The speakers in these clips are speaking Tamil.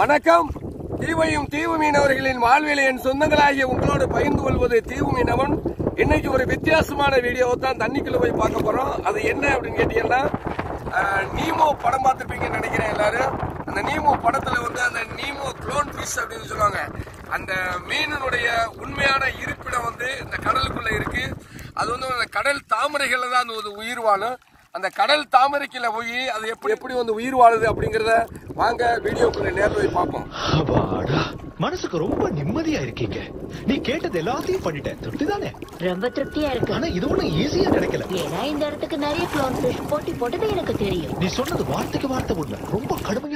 வணக்கம் தீவையும் தீவு மீனவர்களின் வாழ்விலை என் சொந்தங்களாகிய உங்களோடு பகிர்ந்து கொள்வது தீவு மீனவன் இன்னைக்கு ஒரு வித்தியாசமான வீடியோவை தான் தண்ணிக்குள்ள போய் பார்க்க போறோம் அது என்ன அப்படின்னு கேட்டீங்கன்னா அஹ், நீமோ படம் பார்த்திருப்பீங்கன்னு நினைக்கிறேன் எல்லாரும் அந்த நீமோ படத்துல வந்து அந்த நீமோ க்ளோன் ஃபிஷ் அப்படின்னு சொல்லுவாங்க அந்த மீனினுடைய உண்மையான இருப்பிடம் வந்து இந்த கடலுக்குள்ள இருக்கு அது வந்து அந்த கடல் தாமரைகள்ல தான் அது ஒரு உயிர் வாழும் அந்த கடல் தாமரைக்குள்ள போய் அது எப்படி எப்படி வந்து உயிர் வாழுது அப்படிங்கறத வாங்க வீடியோக்குள்ள நேர்ல போய் பார்ப்போம் அப்பாடா மனசுக்கு ரொம்ப நிம்மதியா இருக்கீங்க நீ கேட்டது எல்லாத்தையும் பண்ணிட்டேன் திருப்தி தானே ரொம்ப திருப்தியா இருக்கு ஆனா இது ஒண்ணும் ஈஸியா கிடைக்கல ஏன்னா இந்த இடத்துக்கு நிறைய க்ளோன் ஃபிஷ் போட்டி போட்டது எனக்கு தெரியும் நீ சொன்னது வார்த்தைக்கு வார்த்தை உண்மை ரொம்ப கடுமையா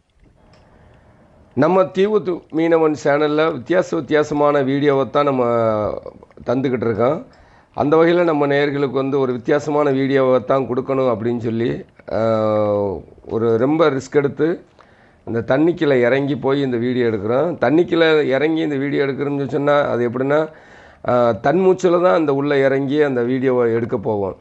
நம்ம தீவு து- மீனவன் சேனலில் வித்தியாச வித்தியாசமான வீடியோவை தான் நம்ம தந்துக்கிட்டு இருக்கோம் அந்த வகையில் நம்ம நேயர்களுக்கு வந்து ஒரு வித்தியாசமான வீடியோவை தான் கொடுக்கணும் அப்படின்னு சொல்லி ஆஹ், ஒரு ரொம்ப ரிஸ்க் எடுத்து இந்த தண்ணிக்குள்ள இறங்கி போய் இந்த வீடியோ எடுக்கிறோம் தண்ணிக்குள்ள இறங்கி இந்த வீடியோ எடுக்கிறோம்னு சொன்னால் அது எப்படின்னா ஆஹ், தன்மூச்சில் தான் அந்த உள்ளே இறங்கி அந்த வீடியோவை எடுக்க போவோம்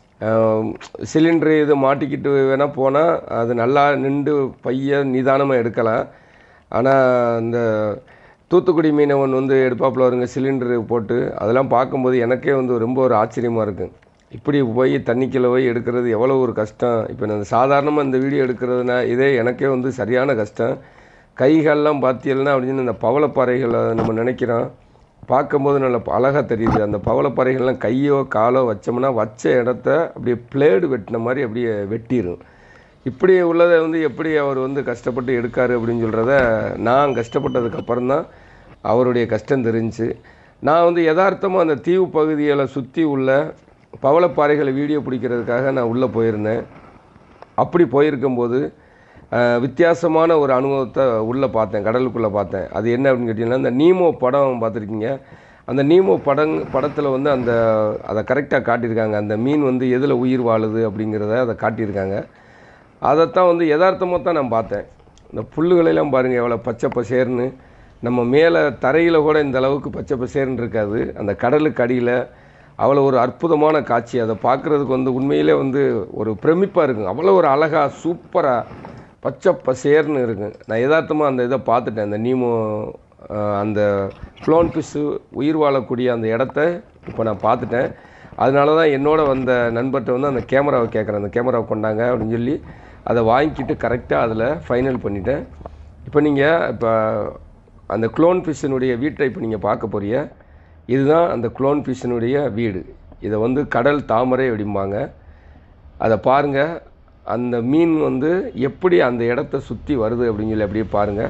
சிலிண்டரு இது மாட்டிக்கிட்டு வேணால் போனால் அது நல்லா நின்று பைய நிதானமாக எடுக்கலாம் ஆனால் இந்த தூத்துக்குடி மீனவன் வந்து எடுப்பாப்புல வருங்க சிலிண்டரு போட்டு அதெல்லாம் பார்க்கும்போது எனக்கே வந்து ரொம்ப ஒரு ஆச்சரியமாக இருக்கும் இப்படி போய் தண்ணிக்குள்ள போய் எடுக்கிறது எவ்வளோ ஒரு கஷ்டம் இப்போ நான் சாதாரணமாக இந்த வீடியோ எடுக்கிறதுனா இதே எனக்கே வந்து சரியான கஷ்டம் கைகாலெலாம் பார்த்தீங்கன்னா அப்படின்னு இந்த பவளப்பாறைகளை நம்ம நினைக்கிறோம் பார்க்கும்போது நல்ல அழகாக தெரியுது அந்த பவளப்பாறைகள்லாம் கையோ காலோ வச்சோம்னா வச்ச இடத்த அப்படியே பிளேடு வெட்டின மாதிரி அப்படியே வெட்டிடும் இப்படி உள்ளதை வந்து எப்படி அவர் வந்து கஷ்டப்பட்டு எடுக்காரு அப்படின்னு சொல்கிறத நான் கஷ்டப்பட்டதுக்கு அப்புறம் தான் அவருடைய கஷ்டம் தெரிஞ்சுச்சு நான் வந்து யதார்த்தமாக அந்த தீவு பகுதிகளை சுற்றி உள்ள பவளப்பாறைகளை வீடியோ பிடிக்கிறதுக்காக நான் உள்ளே போயிருந்தேன் அப்படி போயிருக்கும்போது அஹ், வித்தியாசமான ஒரு அனுபவத்தை உள்ளே பார்த்தேன் கடலுக்குள்ளே பார்த்தேன் அது என்ன அப்படின்னு கேட்டிங்கன்னா இந்த நீமோ படம் பார்த்துருக்கீங்க அந்த நீமோ படம் படத்தில் வந்து அந்த அதை கரெக்டாக காட்டியிருக்காங்க அந்த மீன் வந்து எதில் உயிர் வாழுது அப்படிங்கிறத அதை காட்டியிருக்காங்க அதைத்தான் வந்து யதார்த்தமாக தான் நான் பார்த்தேன் இந்த புல்லுகளெல்லாம் பாருங்கள் எவ்வளோ பச்சை பசேர்னு நம்ம மேலே தரையில் கூட இந்த அளவுக்கு பச்சை பசேர்னு இருக்காது அந்த கடலுக்கு அடியில் அவ்வளோ ஒரு அற்புதமான காட்சி அதை பார்க்குறதுக்கு வந்து உண்மையிலே வந்து ஒரு பிரமிப்பாக இருக்கும் அவ்வளோ ஒரு அழகாக சூப்பராக பச்சை பசேர்னு இருக்கும் நான் யதார்த்தமாக அந்த இதை பார்த்துட்டேன் அந்த நீமோ அஹ், அந்த க்ளோன் பிஸ்ஸு உயிர் வாழக்கூடிய அந்த இடத்த இப்போ நான் பார்த்துட்டேன் அதனால தான் என்னோட வந்த நண்பர்கிட்ட வந்து அந்த கேமராவை கேட்குறேன் அந்த கேமராவை கொண்டாங்க அப்படின்னு சொல்லி அதை வாங்கிக்கிட்டு கரெக்டாக அதில் ஃபைனல் பண்ணிட்டேன் இப்போ நீங்கள் இப்போ அந்த க்ளோன் ஃபிஷ்ஷினுடைய வீட்டை இப்போ நீங்கள் பார்க்க போறீங்க இதுதான் அந்த க்ளோன் ஃபிஷ்ஷினுடைய வீடு இதை வந்து கடல் தாமரை அப்படிம்பாங்க அதை பாருங்கள் அந்த மீன் வந்து எப்படி அந்த இடத்த சுற்றி வருது அப்படின்னு சொல்லி அப்படியே பாருங்கள்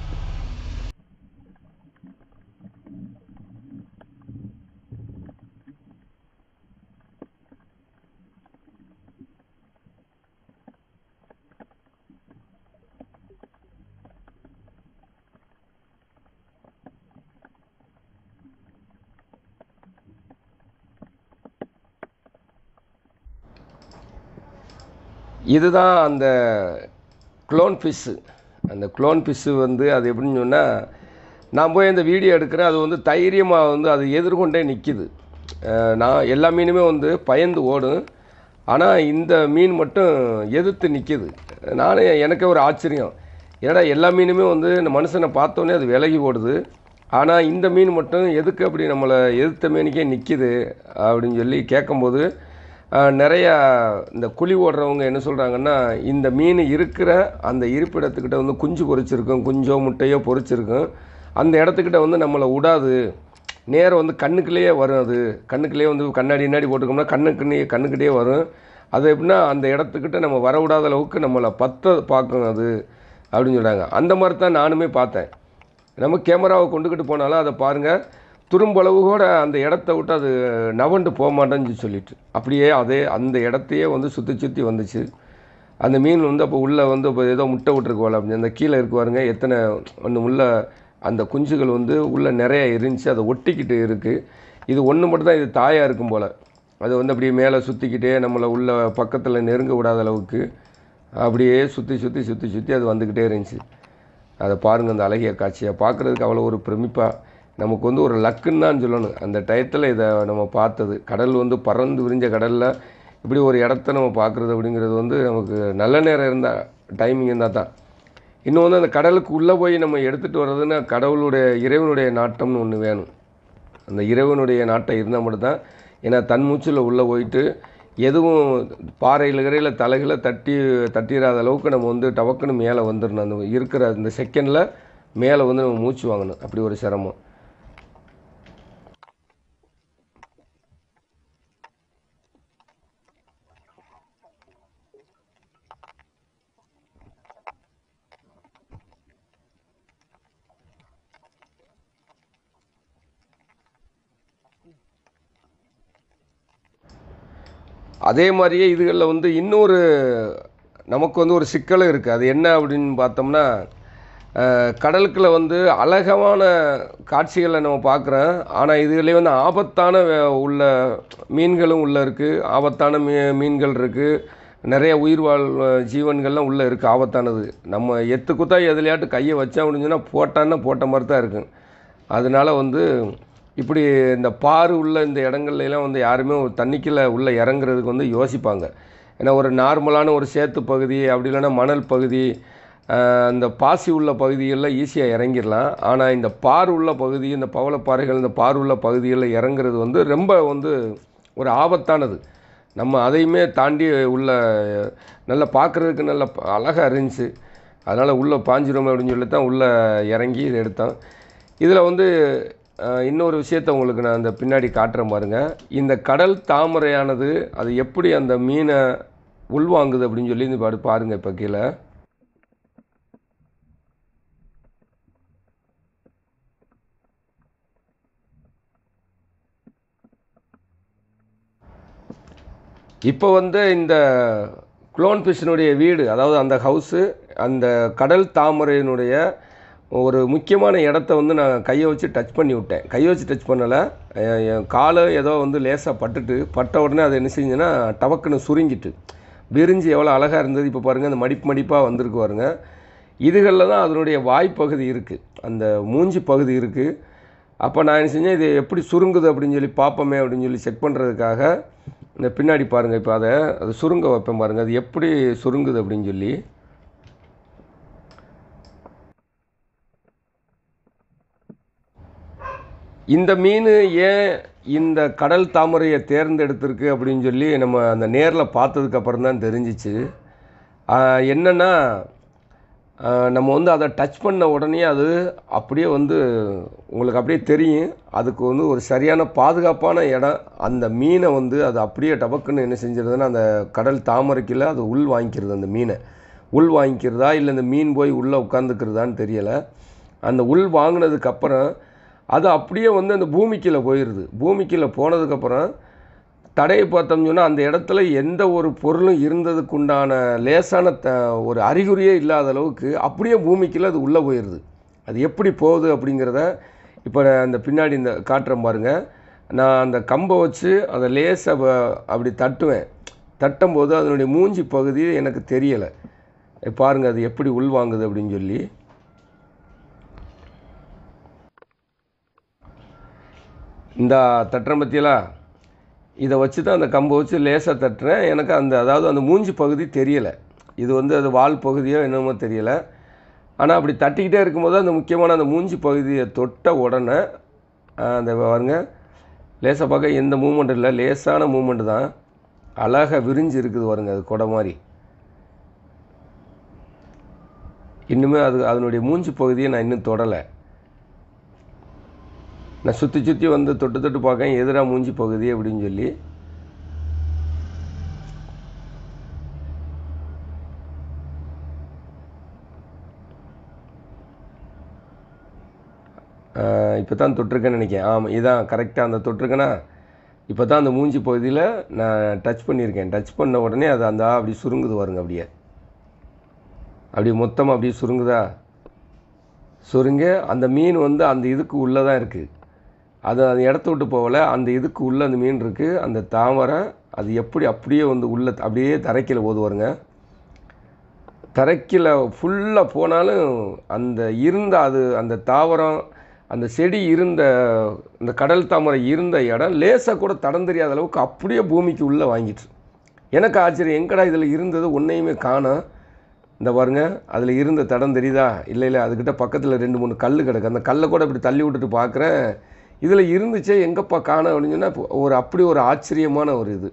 இதுதான் அந்த க்ளோன் ஃபிஷ்ஷு அந்த க்ளோன் ஃபிஷ்ஷு வந்து அது எப்படின்னு சொன்னால் நான் போய் அந்த வீடியோ எடுக்கிறேன் அது வந்து தைரியமாக வந்து அது எதிர்கொண்டே நிற்கிது நான் எல்லா மீனுமே வந்து பயந்து ஓடும் ஆனால் இந்த மீன் மட்டும் எதிர்த்து நிற்கிது நானே எனக்கே ஒரு ஆச்சரியம் ஏன்னா எல்லா மீனுமே வந்து இந்த மனுஷனை பார்த்தோன்னே அது விலகி ஓடுது ஆனால் இந்த மீன் மட்டும் எதுக்கு அப்படி நம்மளை எதிர்த்த மீனுக்கே நிற்கிது அப்படின்னு சொல்லி கேட்கும்போது ஆஹ், நிறைய இந்த குழி ஓடுறவங்க என்ன சொல்கிறாங்கன்னா இந்த மீன் இருக்கிற அந்த இருப்பிடத்துக்கிட்ட வந்து குஞ்சு பொரிச்சிருக்கும் குஞ்சோ முட்டையோ பொரிச்சிருக்கும் அந்த இடத்துக்கிட்ட வந்து நம்மளை விடாது நேரம் வந்து கண்ணுக்குள்ளேயே வரும் அது கண்ணுக்குள்ளேயே வந்து கண்ணாடி கண்ணாடி போட்டுக்கோம்னா கண்ணுக்குன்னே கண்ணுக்கிட்டே வரும் அது எப்படின்னா அந்த இடத்துக்கிட்ட நம்ம வர விடாத அளவுக்கு நம்மளை பத்த பார்க்கும் அது அப்படின்னு சொல்கிறாங்க அந்த மாதிரி தான் நானுமே பார்த்தேன் நம்ம கேமராவை கொண்டுக்கிட்டு போனாலும் அதை பாருங்கள் துரும்பளவு கூட அந்த இடத்த விட்டு அது நவண்டு போக மாட்டேன்னு சொல்லிட்டு அப்படியே அதே அந்த இடத்தையே வந்து சுற்றி சுற்றி வந்துச்சு அந்த மீன் வந்து அப்போ உள்ளே வந்து இப்போ ஏதோ முட்டை விட்டுருக்கு போல அப்படி அந்த கீழே இருக்கு பாருங்க எத்தனை ஒன்று உள்ள அந்த குஞ்சுகள் வந்து உள்ளே நிறைய இருந்துச்சு அதை ஒட்டிக்கிட்டு இருக்குது இது ஒன்று மட்டும் தான் இது தாயாக இருக்கும் போல் அது வந்து அப்படியே மேலே சுற்றிக்கிட்டே நம்மளை உள்ள பக்கத்தில் நெருங்க விடாத அளவுக்கு அப்படியே சுற்றி சுற்றி சுற்றி சுற்றி அது வந்துக்கிட்டே இருந்துச்சு அதை பாருங்கள் அந்த அழகிய காட்சியை பார்க்குறதுக்கு அவ்வளோ ஒரு பிரமிப்பாக நமக்கு வந்து ஒரு லக்குன்னு தான் சொல்லணும் அந்த டயத்தில் இதை நம்ம பார்த்தது கடல் வந்து பறந்து விரிஞ்ச கடலில் இப்படி ஒரு இடத்த நம்ம பார்க்குறது அப்படிங்கிறது வந்து நமக்கு நல்ல நேரம் இருந்தால் டைமிங் இருந்தால் தான் இன்னும் வந்து அந்த கடலுக்கு உள்ளே போய் நம்ம எடுத்துகிட்டு வர்றதுன்னா கடவுளுடைய இறைவனுடைய நாட்டம்னு ஒன்று வேணும் அந்த இறைவனுடைய நாட்டம் இருந்தால் மட்டும்தான் ஏன்னா தன் மூச்சில் உள்ளே போயிட்டு எதுவும் பாறையில் கிரையில் தலைகளை தட்டி தட்டிடாத அளவுக்கு நம்ம வந்து டவக்குன்னு மேலே வந்துடணும் அந்த இருக்கிற அந்த செகண்டில் மேலே வந்து நம்ம மூச்சு வாங்கணும் அப்படி ஒரு சிரமம் அதே மாதிரியே இதுகளில் வந்து இன்னொரு நமக்கு வந்து ஒரு சிக்கலும் இருக்குது அது என்ன அப்படின்னு பார்த்தோம்னா அஹ், கடலுக்குள்ள வந்து அழகமான காட்சிகளை நம்ம பார்க்குறோம் ஆனால் இதுலேயே வந்து ஆபத்தான வே- உள்ள மீன்களும் உள்ளே இருக்குது ஆபத்தான மீ மீன்கள் இருக்குது நிறைய உயிர் வாழ் ஜீவன்கள்லாம் உள்ளே இருக்குது ஆபத்தானது நம்ம எத்து குத்தா எதுலையாட்டு கையை வச்சா முடிஞ்சுன்னா போட்டான்னா போட்ட மாதிரி தான் இருக்கும் அதனால வந்து இப்படி இந்த பாரு உள்ள இந்த இடங்கள்ல எல்லாம் வந்து யாருமே ஒரு தண்ணிக்குள்ள உள்ளே இறங்குறதுக்கு வந்து யோசிப்பாங்க ஏன்னா ஒரு நார்மலான ஒரு சேத்து பகுதி அப்படி இல்லைன்னா மணல் பகுதி ஆஹ், இந்த பாசி உள்ள பகுதிகளில் ஈஸியாக இறங்கிடலாம் ஆனால் இந்த பார் உள்ள பகுதி இந்த பவளப்பாறைகள் இந்த பார் உள்ள பகுதிகளில் இறங்குறது வந்து ரொம்ப வந்து ஒரு ஆபத்தானது நம்ம அதையுமே தாண்டி உள்ள நல்லா பார்க்குறதுக்கு நல்ல அழகாக இருந்துச்சு அதனால் உள்ளே பாஞ்சிரும் அப்படின்னு சொல்லி தான் உள்ளே இறங்கி இதை எடுத்தோம் இதில் வந்து அஹ், இன்னொரு விஷயத்தை உங்களுக்கு நான் இந்த பின்னாடி காட்டுறேன் பாருங்க இந்த கடல் தாமரையானது அது எப்படி அந்த மீனை உள்வாங்குது அப்படின்னு சொல்லி இந்த பாரு பாருங்க இப்போ கீழே இப்போ வந்து இந்த குளோன் ஃபிஷ்னுடைய வீடு அதாவது அந்த ஹவுஸு அந்த கடல் தாமரையினுடைய ஒரு முக்கியமான இடத்த வந்து நான் கையை வச்சு டச் பண்ணி விட்டேன் கையை வச்சு டச் பண்ணலை என் என் காலை ஏதோ வந்து லேசாக பட்டுட்டு பட்ட உடனே அது என்ன செஞ்சுன்னா டவக்குன்னு சுருங்கிட்டு விரிஞ்சு எவ்வளோ அழகாக இருந்தது இப்போ பாருங்கள் அந்த மடிப்பு மடிப்பாக வந்திருக்கு பாருங்க இதுகளில் தான் அதனுடைய வாய்ப்பகுதி இருக்குது அந்த மூஞ்சி பகுதி இருக்குது அப்போ நான் என்ன செஞ்சேன் இது எப்படி சுருங்குது அப்படின்னு சொல்லி பார்ப்போமே அப்படின்னு சொல்லி செக் பண்ணுறதுக்காக இந்த பின்னாடி பாருங்கள் இப்போ அதை அது சுருங்க வைப்பேன் பாருங்கள் அது எப்படி சுருங்குது அப்படின்னு சொல்லி இந்த மீன் ஏன் இந்த கடல் தாமரையை தேர்ந்தெடுத்திருக்கு அப்படின்னு சொல்லி நம்ம அந்த நேரில் பார்த்ததுக்கப்புறம் தான் தெரிஞ்சிச்சு ஆஹ் என்னன்னா ஆஹ் நம்ம வந்து அதை டச் பண்ண உடனே அது அப்படியே வந்து உங்களுக்கு அப்படியே தெரியும் அதுக்கு வந்து ஒரு சரியான பாதுகாப்பான இடம் அந்த மீனை வந்து அது அப்படியே டபக்குன்னு என்ன செஞ்சிருதுன்னா அந்த கடல் தாமரைக்குள்ள அது உள் வாங்கிக்கிறது அந்த மீனை உள் வாங்கிக்கிறதா இல்லை இந்த மீன் போய் உள்ளே உட்காந்துக்கிறதான்னு தெரியலை அந்த உள் வாங்கினதுக்கப்புறம் அது அப்படியே வந்து அந்த பூமிக்குள்ளே போயிடுது பூமிக்குள்ளே போனதுக்கப்புறம் தடையை பார்த்தோம்னு சொன்னால் அந்த இடத்துல எந்த ஒரு பொருளும் இருந்ததுக்குண்டான லேசான த ஒரு அறிகுறியே இல்லாத அளவுக்கு அப்படியே பூமிக்குள்ளே அது உள்ளே போயிடுது அது எப்படி போகுது அப்படிங்கிறத இப்போ அந்த பின்னாடி இந்த காட்டுறேன் பாருங்க நான் அந்த கம்பை வச்சு அதை லேசாக வ- அப்படி தட்டுவேன் தட்டும்போது அதனுடைய மூஞ்சி பகுதி எனக்கு தெரியலை பாருங்கள் அது எப்படி உள்வாங்குது அப்படின்னு சொல்லி இந்த தட்டுறேன் பற்றியலா இதை வச்சு தான் அந்த கம்பை வச்சு லேசாக தட்டுறேன் எனக்கு அந்த அதாவது அந்த மூஞ்சி பகுதி தெரியலை இது வந்து அது வால் பகுதியோ என்னமோ தெரியலை ஆனால் அப்படி தட்டிக்கிட்டே இருக்கும்போது அந்த முக்கியமான அந்த மூஞ்சி பகுதியை தொட்ட உடனே ஆஹ், அந்த பாருங்க லேசாக பார்க்க எந்த மூமெண்ட் இல்லை லேசான மூமெண்ட் தான் அழகாக விரிஞ்சு இருக்குது பாருங்க அது கொடை மாதிரி இன்னுமே அது அதனுடைய மூஞ்சி பகுதியை நான் இன்னும் தொடலை நான் சுற்றி சுற்றி வந்து தொட்டு தொட்டு பார்க்கேன் எதிராக மூஞ்சி பகுதி அப்படின்னு சொல்லி இப்போ தான் தொட்டிருக்கேன்னு நினைக்கிறேன் ஆமாம் இதான் கரெக்டாக அந்த தொட்டிருக்கேனா இப்போ தான் அந்த மூஞ்சி பகுதியில் நான் டச் பண்ணியிருக்கேன் டச் பண்ண உடனே அது அந்த அப்படி சுருங்குது வருங்க அப்படியே அப்படியே மொத்தமாக அப்படியே சுருங்குதா சுருங்க அந்த மீன் வந்து அந்த இதுக்கு உள்ளே தான் இருக்குது அது அந்த இடத்த விட்டு போகல அந்த இதுக்கு உள்ளே அந்த மீன் இருக்குது அந்த தாமரை அது எப்படி அப்படியே வந்து உள்ள அப்படியே தரைக்கில் ஓதுவாருங்க தரைக்கில் ஃபுல்லாக போனாலும் அந்த இருந்த அது அந்த தாவரம் அந்த செடி இருந்த இந்த கடல் தாமரை இருந்த இடம் லேசாக கூட தடம் தெரியாத அளவுக்கு அப்படியே பூமிக்கு உள்ளே வாங்கிட்டு எனக்கு ஆச்சரியம் எங்கடா இதில் இருந்தது ஒன்றையுமே காணோம் இந்த பாருங்க அதில் இருந்த தடம் தெரியுதா இல்லை இல்லை அதுக்கிட்ட பக்கத்தில் ரெண்டு மூணு கல் கிடக்கு அந்த கல்லை கூட இப்படி தள்ளி விட்டுட்டு பார்க்குறேன் இதில் இருந்துச்சே எங்கப்பா காண அப்படின்னு சொன்னா இப்போ ஒரு அப்படி ஒரு ஆச்சரியமான ஒரு இது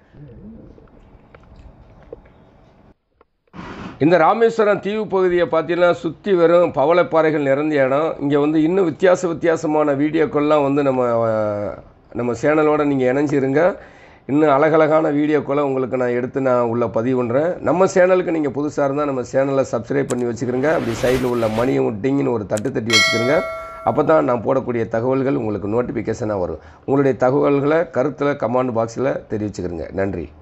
இந்த ராமேஸ்வரம் தீவு பகுதியை பார்த்தீங்கன்னா சுற்றி வெறும் பவளப்பாறைகள் நிறைந்த இடம் இங்கே வந்து இன்னும் வித்தியாச வித்தியாசமான வீடியோக்கள்லாம் வந்து நம்ம அஹ், நம்ம சேனலோட நீங்கள் இணைஞ்சிருங்க இன்னும் அழகழகான வீடியோக்களை உங்களுக்கு நான் எடுத்து நான் உள்ள பதிவு பண்ணுறேன் நம்ம சேனலுக்கு நீங்கள் புதுசாக இருந்தால் நம்ம சேனலை சப்ஸ்கிரைப் பண்ணி வச்சுக்கிறோங்க அப்படி சைடில் உள்ள மணியும் டிங்கின்னு ஒரு தட்டு தட்டி வச்சுக்கிறோங்க அப்போ தான் நான் போடக்கூடிய தகவல்கள் உங்களுக்கு நோட்டிஃபிகேஷனாக வரும் உங்களுடைய தகவல்களை கருத்தில் கமெண்ட் பாக்ஸில் தெரிவிச்சுக்கிறேங்க நன்றி